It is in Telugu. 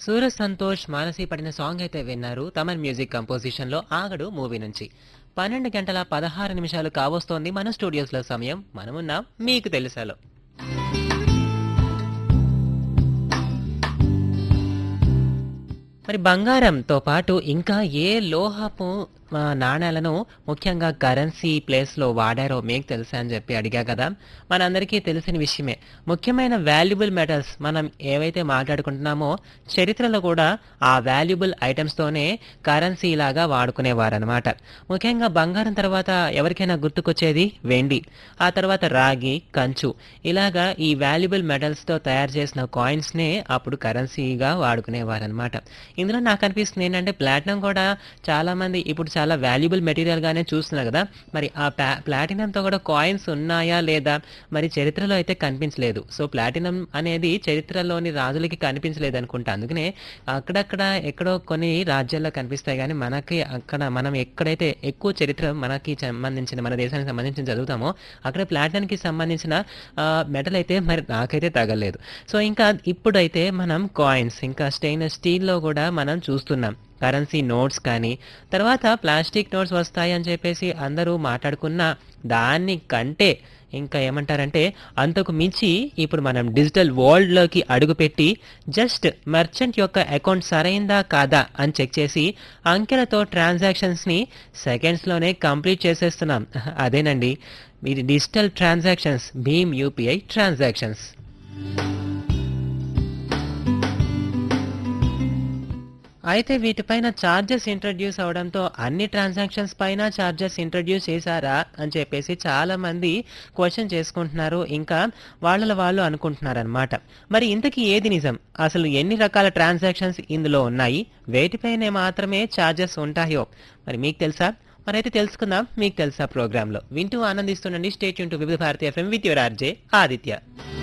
సూరజ్ సంతోష్ మానసి పడిన సాంగ్ అయితే విన్నారు తమన్ మ్యూజిక్ కంపోజిషన్ లో ఆగడు మూవీ నుంచి పన్నెండు గంటల పదహారు నిమిషాలు కావస్తోంది మన స్టూడియోస్ లో సమయం మనమున్నాం మీకు తెలుసాలో మరి బంగారంతో పాటు ఇంకా ఏ లోహపు ఆ, నాణేలను ముఖ్యంగా కరెన్సీ ప్లేస్లో వాడారో మీకు తెలుసా అని చెప్పి అడిగా కదా మనందరికీ తెలిసిన విషయమే ముఖ్యమైన వాల్యుబుల్ మెటల్స్ మనం ఏవైతే మాట్లాడుకుంటున్నామో చరిత్రలో కూడా ఆ వాల్యుబుల్ ఐటమ్స్తోనే కరెన్సీ లాగా వాడుకునేవారనమాట ముఖ్యంగా బంగారం తర్వాత ఎవరికైనా గుర్తుకొచ్చేది వెండి ఆ తర్వాత రాగి కంచు ఇలాగా ఈ వాల్యుబుల్ మెటల్స్తో తయారు చేసిన కాయిన్స్నే అప్పుడు కరెన్సీగా వాడుకునేవారనమాట ఇందులో నాకు అనిపిస్తుంది ఏంటంటే ప్లాటినం కూడా చాలా మంది ఇప్పుడు చాలా వాల్యుబుల్ మెటీరియల్ గానే చూస్తున్నారు కదా మరి ఆ ప్లాటినంతో కూడా కాయిన్స్ ఉన్నాయా లేదా మరి చరిత్రలో అయితే కనిపించలేదు సో ప్లాటినం అనేది చరిత్రలోని రాజులకి కనిపించలేదు అనుకుంటా అందుకనే అక్కడక్కడ ఎక్కడో కొన్ని రాజ్యాల్లో కనిపిస్తాయి కానీ మనకి అక్కడ మనం ఎక్కడైతే ఎక్కువ చరిత్ర మనకి సంబంధించిన మన దేశానికి సంబంధించిన చదువుతామో అక్కడ ప్లాటినంకి సంబంధించిన మెటల్ అయితే మరి నాకైతే తగలేదు సో ఇంకా ఇప్పుడైతే మనం కాయిన్స్ ఇంకా స్టెయిన్లెస్ స్టీల్లో కూడా మనం చూస్తున్నాం కరెన్సీ నోట్స్ కానీ తర్వాత ప్లాస్టిక్ నోట్స్ వస్తాయి అని చెప్పేసి అందరూ మాట్లాడుకున్న దాన్ని కంటే ఇంకా ఏమంటారంటే అంతకు మించి ఇప్పుడు మనం డిజిటల్ వరల్డ్లోకి అడుగుపెట్టి జస్ట్ మర్చెంట్ యొక్క అకౌంట్ సరైందా కాదా అని చెక్ చేసి అంకెలతో ట్రాన్సాక్షన్స్ని సెకండ్స్లోనే కంప్లీట్ చేసేస్తున్నాం అదేనండి ఇది digital transactions Bhim UPI transactions అయితే వీటిపైన ఛార్జెస్ ఇంట్రడ్యూస్ అవడంతో అన్ని ట్రాన్సాక్షన్స్ పైన ఛార్జెస్ ఇంట్రడ్యూస్ చేశారా అని చెప్పేసి చాలా మంది క్వశ్చన్ చేసుకుంటున్నారు ఇంకా వాళ్ళ వాళ్ళు అనుకుంటున్నారనమాట మరి ఇంతకీ ఏది నిజం అసలు ఎన్ని రకాల ట్రాన్సాక్షన్స్ ఇందులో ఉన్నాయి వేటిపైనే మాత్రమే ఛార్జెస్ ఉంటాయో మరి మీకు తెలుసా మరైతే తెలుసుకుందాం మీకు తెలుసా ప్రోగ్రాంలో వింటూ ఆనందిస్తుండండి stay tuned to Vividh Bharati FM with your RJ Aditya